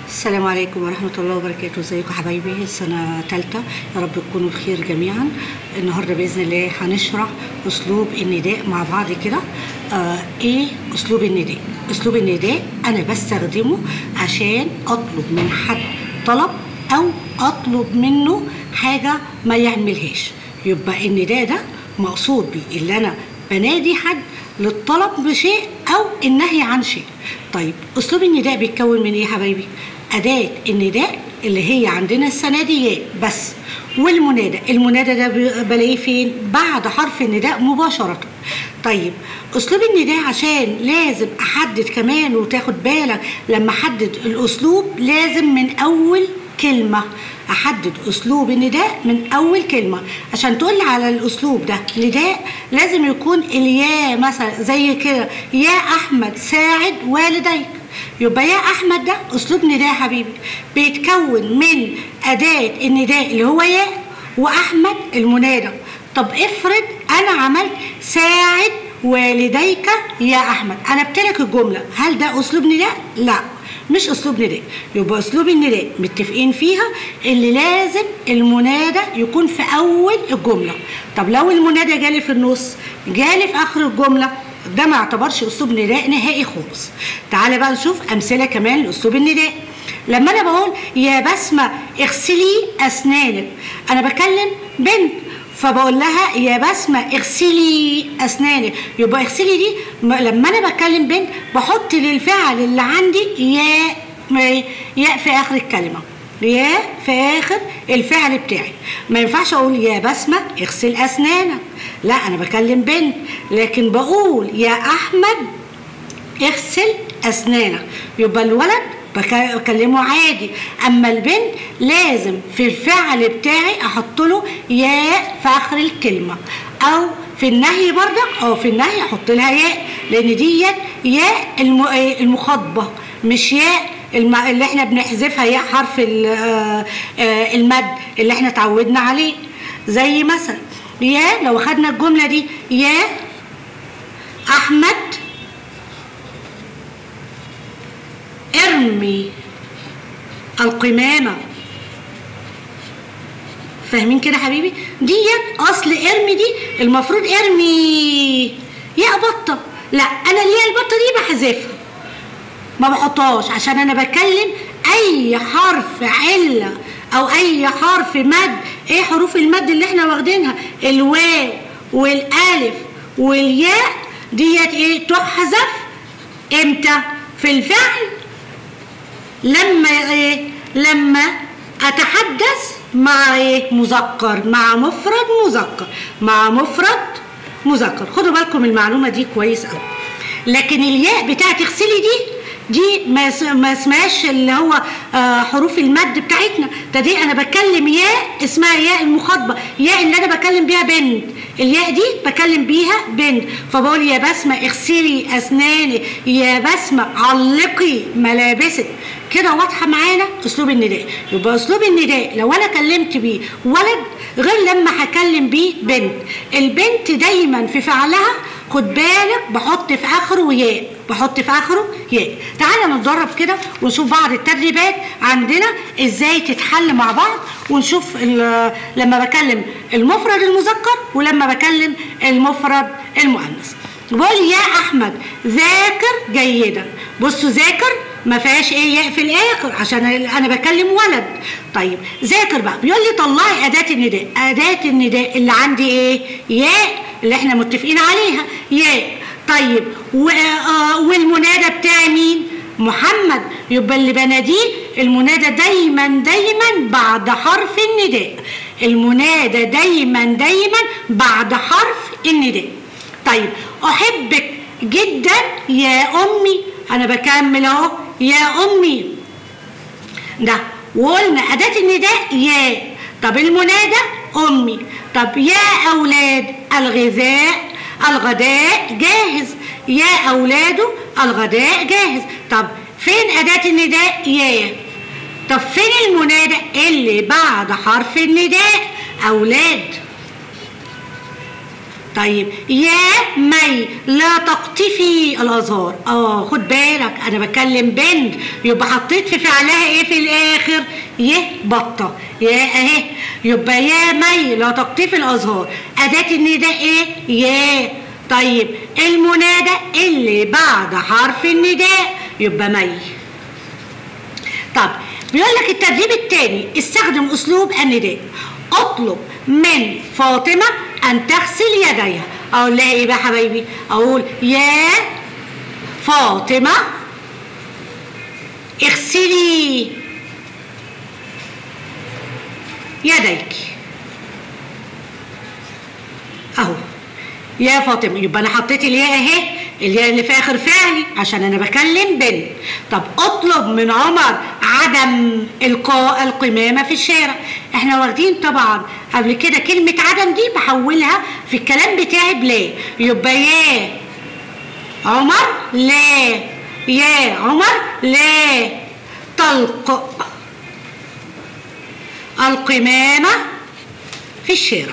السلام عليكم ورحمة الله وبركاته ازيكم حبايبي سنة تالتة يا رب تكونوا بخير جميعا النهاردة بإذن الله هنشرح أسلوب النداء مع بعض كده آه إيه أسلوب النداء أسلوب النداء أنا بستخدمه عشان أطلب من حد طلب أو أطلب منه حاجة ما يعملهاش يبقى النداء ده مقصود بيه اللي أنا بنادي حد للطلب بشيء أو النهي عن شيء طيب أسلوب النداء بيتكون من إيه يا حبايبي؟ أداة النداء اللي هي عندنا السنة دي ياء بس والمنادى المنادى ده بلاقيه فين؟ بعد حرف النداء مباشرة طيب أسلوب النداء عشان لازم أحدد كمان وتاخد بالك لما أحدد الأسلوب لازم من أول كلمة أحدد أسلوب النداء من أول كلمة عشان تقول على الأسلوب ده نداء لازم يكون الياء مثلا زي كده يا أحمد ساعد والديك يبقى يا أحمد ده أسلوب نداء يا حبيبي بيتكون من أداة النداء اللي هو يا وأحمد المنادى طب افرض أنا عملت ساعد والديك يا أحمد أنا لك الجملة هل ده أسلوب نداء؟ لا مش اسلوب نداء يبقى اسلوب النداء متفقين فيها اللي لازم المنادى يكون في اول الجمله طب لو المنادى جالي في النص جالي في اخر الجمله ده ما يعتبرش اسلوب نداء نهائي خالص تعالى بقى نشوف امثله كمان لاسلوب النداء لما انا بقول يا بسمه اغسلي اسنانك انا بكلم بنت فبقول لها يا بسمة اغسلي أسنانك يبقى اغسلي دي لما أنا بكلم بنت بحط للفعل اللي عندي يا ياء في آخر الكلمة ياء في آخر الفعل بتاعي ما ينفعش أقول يا بسمة اغسل أسنانك لا أنا بكلم بنت لكن بقول يا أحمد اغسل أسنانك يبقى الولد بكلمه عادي اما البنت لازم في الفعل بتاعي احط له ياء في اخر الكلمه او في النهي برضك او في النهي احط لها ياء لان ديت ياء المخاطبه مش ياء اللي احنا بنحذفها ياء حرف المد اللي احنا اتعودنا عليه زي مثلا يا لو خدنا الجمله دي يا احمد ارمي القمامة فاهمين كده حبيبي ديت اصل ارمي دي المفروض ارمي يا بطة لا انا ليه البطة دي بحذفها ما بحطهاش عشان انا بكلم اي حرف علة او اي حرف مد ايه حروف المد اللي احنا واخدينها الواو والالف والياء ديت ايه تحذف امتى في الفعل لما ايه لما اتحدث مع ايه مذكر مع مفرد مذكر مع مفرد مذكر خدوا بالكم المعلومه دي كويس قوي لكن الياء بتاعت اغسلي دي دي ما اسمهاش اللي هو آه حروف المد بتاعتنا ده دي انا بتكلم ياء اسمها ياء المخاطبه ياء اللي انا بكلم بيها بنت الياء دي بكلم بيها بنت فبقول يا بسمه اغسلي اسنانك يا بسمه علقي ملابسك كده واضحه معانا اسلوب النداء يبقى اسلوب النداء لو انا كلمت بيه ولد غير لما هكلم بيه بنت البنت دايما في فعلها خد بالك بحط في اخره ياء بحط في اخره ياء تعالى نتدرب كده ونشوف بعض التدريبات عندنا ازاي تتحل مع بعض ونشوف لما بكلم المفرد المذكر ولما بكلم المفرد المؤنث بقول يا احمد ذاكر جيدا بصوا ذاكر ما فيهاش ايه ياء في الاخر عشان انا بكلم ولد طيب ذاكر بقى بيقول لي طلعي اداه النداء اداه النداء اللي عندي ايه ياء اللي احنا متفقين عليها ياء طيب والمنادى بتاعي مين محمد يبقى اللي بناديه المنادى دايما دايما بعد حرف النداء المنادى دايما دايما بعد حرف النداء طيب احبك جدا يا امي انا بكمل اهو يا امي ده وقلنا اداه النداء يا طب المنادى امي طب يا اولاد الغذاء الغداء جاهز يا اولاده الغداء جاهز طب فين اداه النداء يا طب فين المنادى اللي بعد حرف النداء اولاد طيب يا مي لا تقطفي الازهار اه خد بالك انا بكلم بنت يبقى حطيت في فعلها ايه في الاخر يه بطه يا اهي يبقى يا مي لا تقطفي الازهار اداه النداء ايه يا طيب المنادى اللي بعد حرف النداء يبقى مي طب بيقول لك التدريب الثاني استخدم اسلوب النداء اطلب من فاطمه ان تغسل يديها اقول لها ايه بقى يا حبايبي اقول يا فاطمه اغسلي يديك اهو يا فاطمه يبقى انا حطيت الياء اهي الياء اللي في اخر فعلي عشان انا بكلم بنت طب اطلب من عمر عدم القاء القمامه في الشارع احنا واخدين طبعا قبل كده كلمه عدم دي بحولها في الكلام بتاعي بلا يبقى يا عمر لا يا عمر لا طلق القمامه في الشارع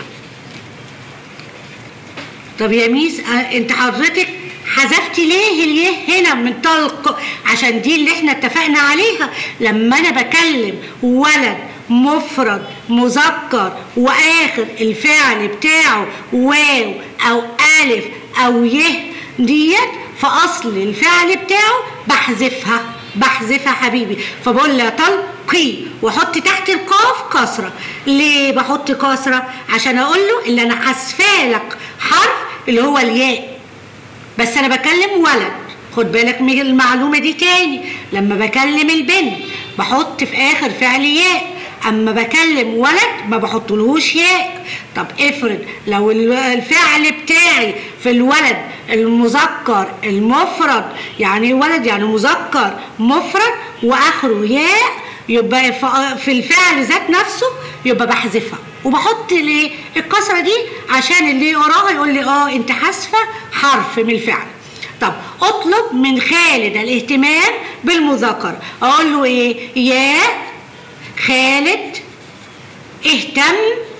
طب يا ميس آه، انت حضرتك حذفتي ليه اليه هنا من طلق عشان دي اللي احنا اتفقنا عليها لما انا بكلم ولد مفرد مذكر واخر الفعل بتاعه واو او الف او يه ديت في اصل الفعل بتاعه بحذفها بحذفها حبيبي فبقول لها طلقي واحط تحت القاف كسره ليه بحط كسره عشان اقول له اللي انا حذفاه لك حرف اللي هو الياء بس انا بكلم ولد خد بالك من المعلومه دي تاني لما بكلم البنت بحط في اخر فعل ياء اما بكلم ولد ما بحطلهوش ياء طب افرض لو ال- الفعل بتاعي في الولد المذكر المفرد يعني ولد يعني مذكر مفرد واخره ياء يبقى ف- في الفعل ذات نفسه يبقى بحذفها وبحط ليه الكسره دي عشان اللي يقراها يقول لي اه انت حذفه حرف من الفعل طب اطلب من خالد الاهتمام بالمذكر اقول له ايه يا خالد اهتم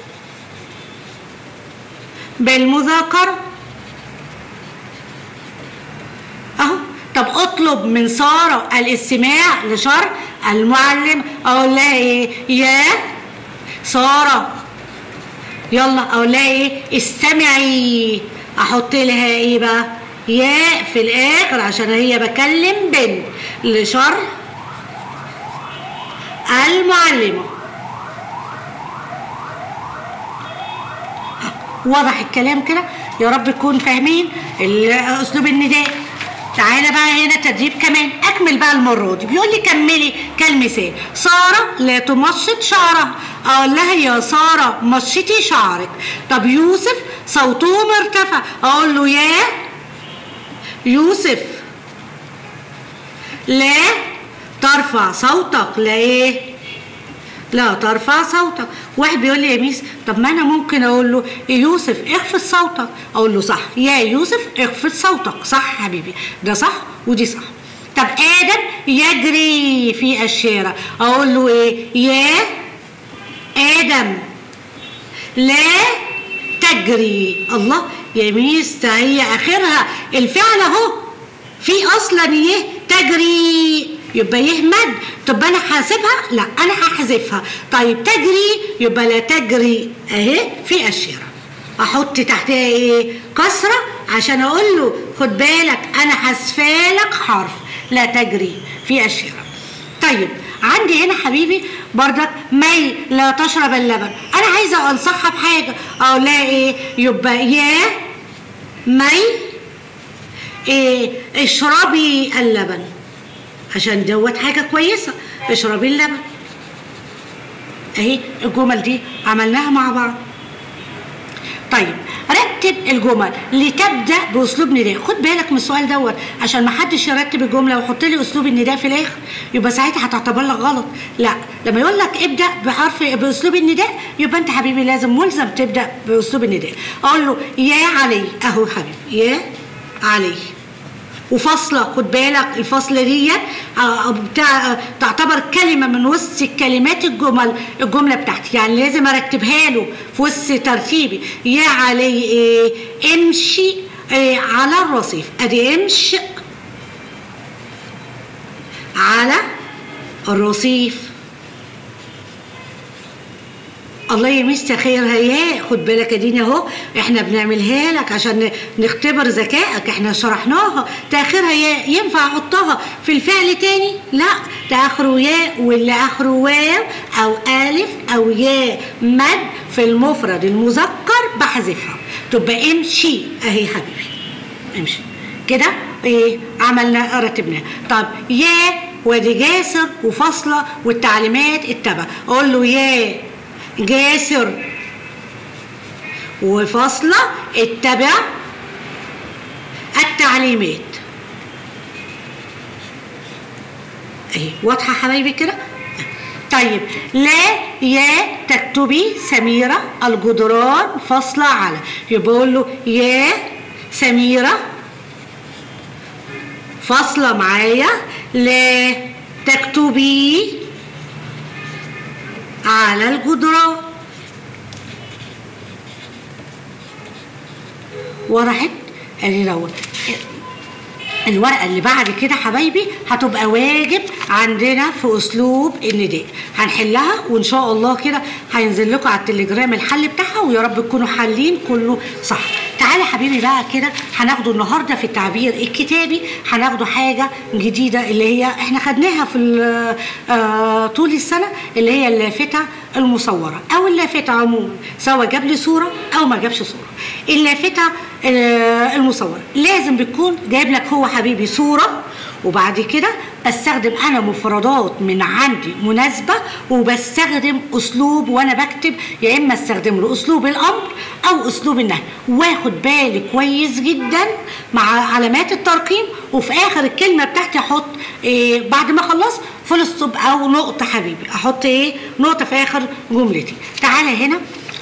بالمذاكرة اهو طب اطلب من سارة الاستماع لشرح المعلم اقول لها ايه يا سارة يلا اقول لها ايه استمعي احط لها ايه بقى ياء في الاخر عشان هي بكلم بنت لشرح المعلمة واضح الكلام كده يا رب تكون فاهمين ال- اسلوب النداء تعالى بقى هنا تدريب كمان اكمل بقى المره دي بيقول لي كملي كالمثال ساره لا تمشط شعرها اقول لها يا ساره مشطي شعرك طب يوسف صوته مرتفع اقول له يا يوسف لا ترفع صوتك لا ايه لا ترفع صوتك واحد بيقول لي يا ميس طب ما انا ممكن اقول له يوسف اخفض صوتك اقول له صح يا يوسف اخفض صوتك صح حبيبي ده صح ودي صح طب ادم يجري في الشارع اقول له ايه يا ادم لا تجري الله يا ميس ده هي اخرها الفعل اهو في اصلا يه تجري يبقى يه مد طب انا حاسبها لا انا هحذفها طيب تجري يبقى لا تجري اهي في الشارع احط تحتها ايه كسره عشان اقول له خد بالك انا حذفالك حرف لا تجري في الشارع طيب عندي هنا حبيبي بردك مي لا تشرب اللبن انا عايزه انصحها بحاجه اقول لها ايه يبقى يا مي إيه اشربي اللبن عشان دوت حاجه كويسه اشربي اللبن اهي الجمل دي عملناها مع بعض طيب رتب الجمل لتبدا باسلوب نداء خد بالك من السؤال دوت عشان ما حدش يرتب الجمله ويحط لي اسلوب النداء في الاخر يبقى ساعتها هتعتبر لك غلط لا لما يقول لك ابدا بحرف باسلوب النداء يبقى انت حبيبي لازم ملزم تبدا باسلوب النداء اقول له يا علي اهو حبيبي يا علي وفاصله خد بالك الفاصله ديت آه، بتاع آه، تعتبر كلمه من وسط كلمات الجمل الجمله بتاعتي يعني لازم ارتبها له في وسط ترتيبي يا علي ايه امشي إيه على الرصيف ادي امشي على الرصيف الله يمسك خيرها يا خد بالك اديني اهو احنا بنعملها لك عشان نختبر ذكائك احنا شرحناها تاخيرها يا ينفع احطها في الفعل تاني لا ده اخره يا واللي اخره واو او الف او يا مد في المفرد المذكر بحذفها تبقى امشي اهي حبيبي امشي كده ايه عملنا رتبناه طب يا وادي جاسر وفاصله والتعليمات اتبع اقول له يا جاسر وفاصله اتبع التعليمات اهي واضحه حبايبي كده طيب لا يا تكتبي سميرة الجدران فاصلة على يبقى أقول له يا سميرة فاصلة معايا لا تكتبي على الجدران وضحت ادي دوت الورقه اللي بعد كده حبايبي هتبقى واجب عندنا في اسلوب النداء هنحلها وان شاء الله كده هينزل لكم على التليجرام الحل بتاعها ويا رب تكونوا حالين كله صح تعالى حبيبي بقى كده هناخده النهارده في التعبير الكتابي هناخده حاجه جديده اللي هي احنا خدناها في ال- آه، طول السنه اللي هي اللافته المصوره او اللافته عموما سواء جاب لي صوره او ما جابش صوره اللافته آه، المصوره لازم بتكون جايب لك هو حبيبي صوره وبعد كده بستخدم انا مفردات من عندي مناسبه وبستخدم اسلوب وانا بكتب يا اما استخدم له اسلوب الامر او اسلوب النهي واخد بالي كويس جدا مع علامات الترقيم وفي اخر الكلمه بتاعتي احط إيه بعد ما اخلص فول ستوب او نقطه حبيبي احط ايه نقطه في اخر جملتي تعالى هنا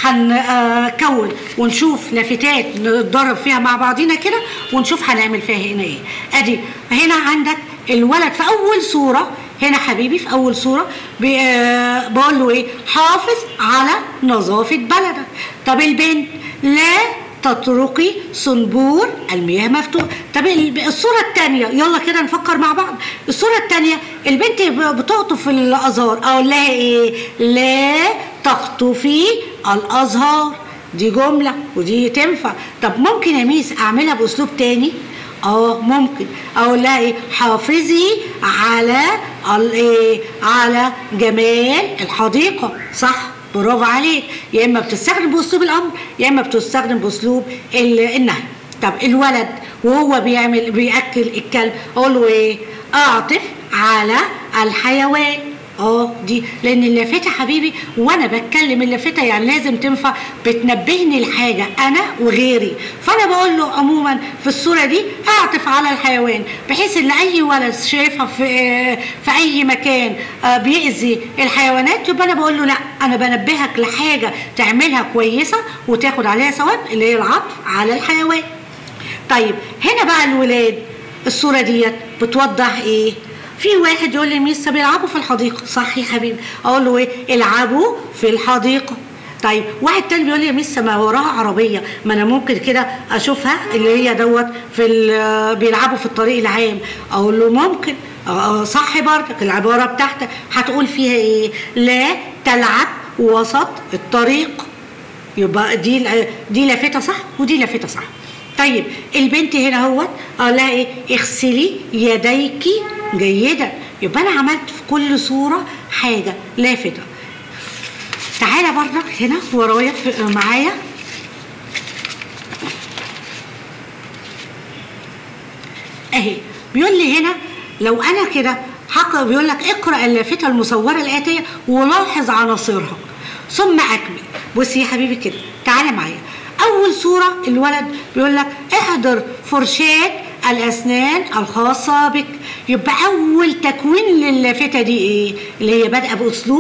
هنكون ونشوف لافتات نتدرب فيها مع بعضينا كده ونشوف هنعمل فيها هنا ايه ادي هنا عندك الولد في اول صوره هنا حبيبي في اول صوره بي- آه، بقول له ايه حافظ على نظافه بلدك طب البنت لا تطرقي صنبور المياه مفتوح طب ال- الصورة الثانية يلا كده نفكر مع بعض الصورة الثانية البنت ب- بتقطف الأزهار أقول لها إيه لا تقطفي الأزهار دي جملة ودي تنفع طب ممكن يا ميس أعملها بأسلوب تاني اه ممكن اقول لها ايه حافظي على ال- ايه على جمال الحديقه صح برافو عليك يا اما بتستخدم باسلوب الامر يا اما بتستخدم باسلوب ال- النهي طب الولد وهو بيعمل بياكل الكلب اقول له ايه اعطف على الحيوان اه دي لان اللافته حبيبي وانا بتكلم اللافته يعني لازم تنفع بتنبهني لحاجه انا وغيري فانا بقول له عموما في الصوره دي اعطف على الحيوان بحيث ان اي ولد شايفها في في اي مكان آه، بيأذي الحيوانات يبقى انا بقول له لا انا بنبهك لحاجه تعملها كويسه وتاخد عليها ثواب اللي هي العطف على الحيوان طيب هنا بقى الولاد الصوره ديت بتوضح ايه في واحد يقول لي ميس بيلعبوا في الحديقه صح يا حبيبي اقول له ايه العبوا في الحديقه طيب واحد تاني بيقول لي يا ميس ما وراها عربيه ما انا ممكن كده اشوفها اللي هي دوت في ال- بيلعبوا في الطريق العام اقول له ممكن آه، صح برضك العباره بتاعتك هتقول فيها ايه لا تلعب وسط الطريق يبقى دي دي لافته صح ودي لافته صح طيب البنت هنا اهوت قال لها ايه اغسلي يديك جيدا يبقى انا عملت في كل صوره حاجه لافته تعالى برضك هنا ورايا في- معايا اهي بيقول لي هنا لو انا كده حق بيقول لك اقرا اللافته المصوره الاتيه ولاحظ عناصرها ثم اكمل بصي يا حبيبي كده تعالى معايا اول صوره الولد بيقول لك احضر فرشاه الاسنان الخاصه بك يبقى اول تكوين للافته دي ايه اللي هي بادئه باسلوب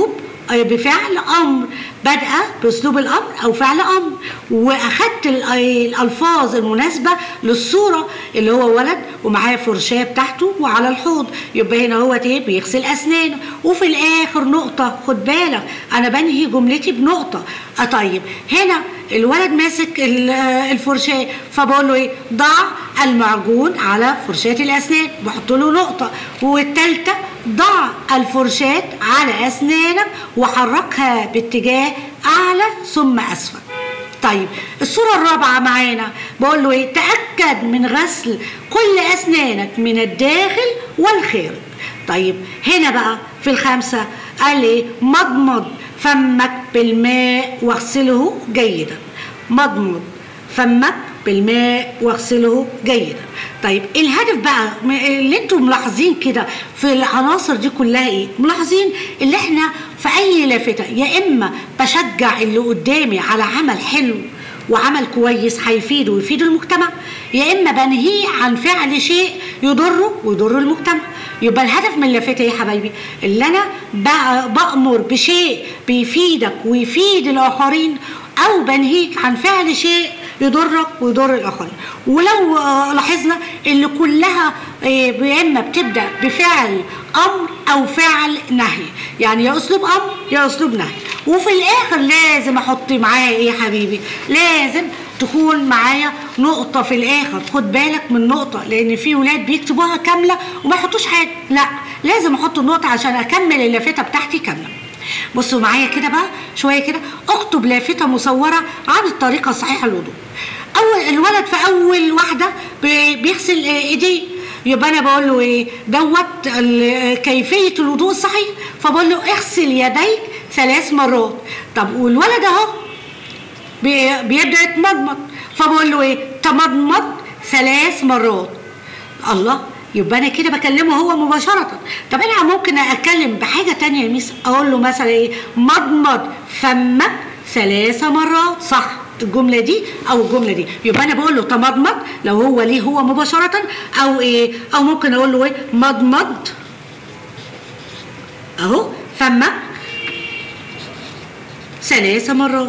بفعل امر بادئه باسلوب الامر او فعل امر واخدت ال- الالفاظ المناسبه للصوره اللي هو ولد ومعاه فرشاه بتاعته وعلى الحوض يبقى هنا هو ايه بيغسل اسنانه وفي الاخر نقطه خد بالك انا بنهي جملتي بنقطه اه طيب هنا الولد ماسك ال- الفرشاه فبقول له ايه ضع المعجون على فرشاه الاسنان بحط له نقطه والثالثه ضع الفرشاة على أسنانك وحركها باتجاه أعلى ثم أسفل طيب الصورة الرابعة معانا بقول له ايه تأكد من غسل كل أسنانك من الداخل والخارج طيب هنا بقى في الخامسة قال ايه مضمض فمك بالماء واغسله جيدا مضمض فمك بالماء واغسله جيدا طيب الهدف بقى م- اللي انتم ملاحظين كده في العناصر دي كلها ايه ملاحظين اللي احنا في اي لافته يا اما بشجع اللي قدامي على عمل حلو وعمل كويس هيفيده ويفيد المجتمع يا اما بنهيه عن فعل شيء يضره ويضر المجتمع يبقى الهدف من اللافته ايه يا حبايبي اللي انا ب- بامر بشيء بيفيدك ويفيد الاخرين او بنهيك عن فعل شيء يضرك ويضر الاخرين ولو آه، لاحظنا اللي كلها آه، يا اما بتبدا بفعل امر او فعل نهي يعني يا اسلوب امر يا اسلوب نهي وفي الاخر لازم احط معايا ايه يا حبيبي لازم تكون معايا نقطة في الآخر خد بالك من نقطة لأن في ولاد بيكتبوها كاملة وما يحطوش حاجة لا لازم أحط النقطة عشان أكمل اللافتة بتاعتي كاملة بصوا معايا كده بقى شويه كده اكتب لافته مصوره عن الطريقه الصحيحه للوضوء اول الولد في اول واحده بي- بيغسل آه، ايديه يبقى انا بقول له ايه دوت ال- كيفيه الوضوء الصحيح فبقول له اغسل يديك ثلاث مرات طب والولد اهو بي- بيبدا يتمضمض فبقول له ايه تمضمض ثلاث مرات الله يبقى انا كده بكلمه هو مباشرة طب انا ممكن اتكلم بحاجة تانية يا ميس اقول له مثلا ايه مضمض فمك ثلاث مرات صح الجملة دي او الجملة دي يبقى انا بقول له تمضمض لو هو ليه هو مباشرة او ايه او ممكن اقول له ايه مضمض اهو فمك ثلاث مرات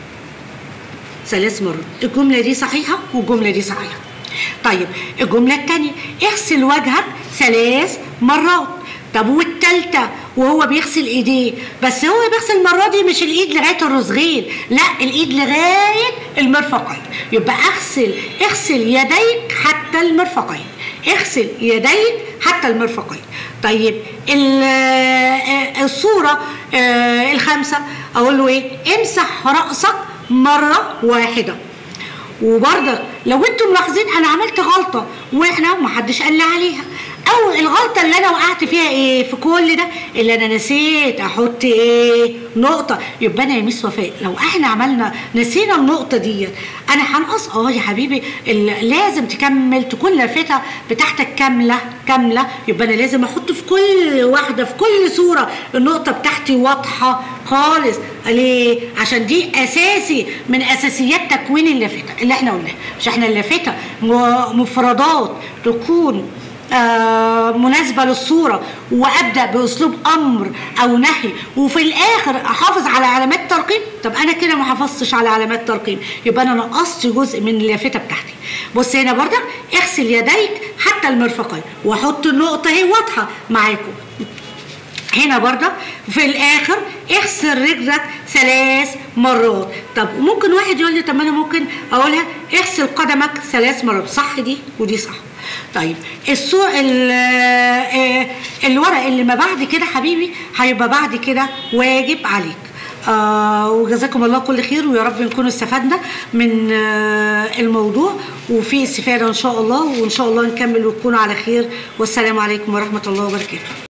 ثلاث مرات الجملة دي صحيحة والجملة دي صحيحة طيب الجملة التانية اغسل وجهك ثلاث مرات طب والتالتة وهو بيغسل ايديه بس هو بيغسل المرة دي مش الايد لغاية الرزغين لا الايد لغاية المرفقين يبقى اغسل اغسل يديك حتى المرفقين اغسل يديك حتى المرفقين طيب ال- آه، الصورة آه، الخامسة اقول له ايه امسح رأسك مرة واحدة وبرضك لو انتم ملاحظين انا عملت غلطه واحنا ما حدش قال لي عليها او الغلطه اللي انا وقعت فيها ايه في كل ده اللي انا نسيت احط ايه نقطه يبقى انا يا ميس وفاء لو احنا عملنا نسينا النقطه ديت انا هنقص اه يا حبيبي ال- لازم تكمل تكون لافتة بتاعتك كامله كامله يبقى انا لازم احط في كل واحده في كل صوره النقطه بتاعتي واضحه خالص ليه عشان دي اساسي من اساسيات تكوين اللافته اللي احنا قلناها مش احنا اللافته م- مفردات تكون آه مناسبه للصوره وابدا باسلوب امر او نهي وفي الاخر احافظ على علامات ترقيم طب انا كده ما حافظتش على علامات ترقيم يبقى انا نقصت جزء من اللافته بتاعتي بص هنا برضك اغسل يديك حتى المرفقين واحط النقطه اهي واضحه معاكم هنا برضك في الاخر اغسل رجلك ثلاث مرات طب ممكن واحد يقول لي طب ما انا ممكن اقولها اغسل قدمك ثلاث مرات صح دي ودي صح طيب الصور ال- آه، الورق اللي ما بعد كده حبيبي هيبقى بعد كده واجب عليك آه وجزاكم الله كل خير ويا رب نكون استفدنا من آه الموضوع وفي استفاده ان شاء الله وان شاء الله نكمل وتكونوا على خير والسلام عليكم ورحمه الله وبركاته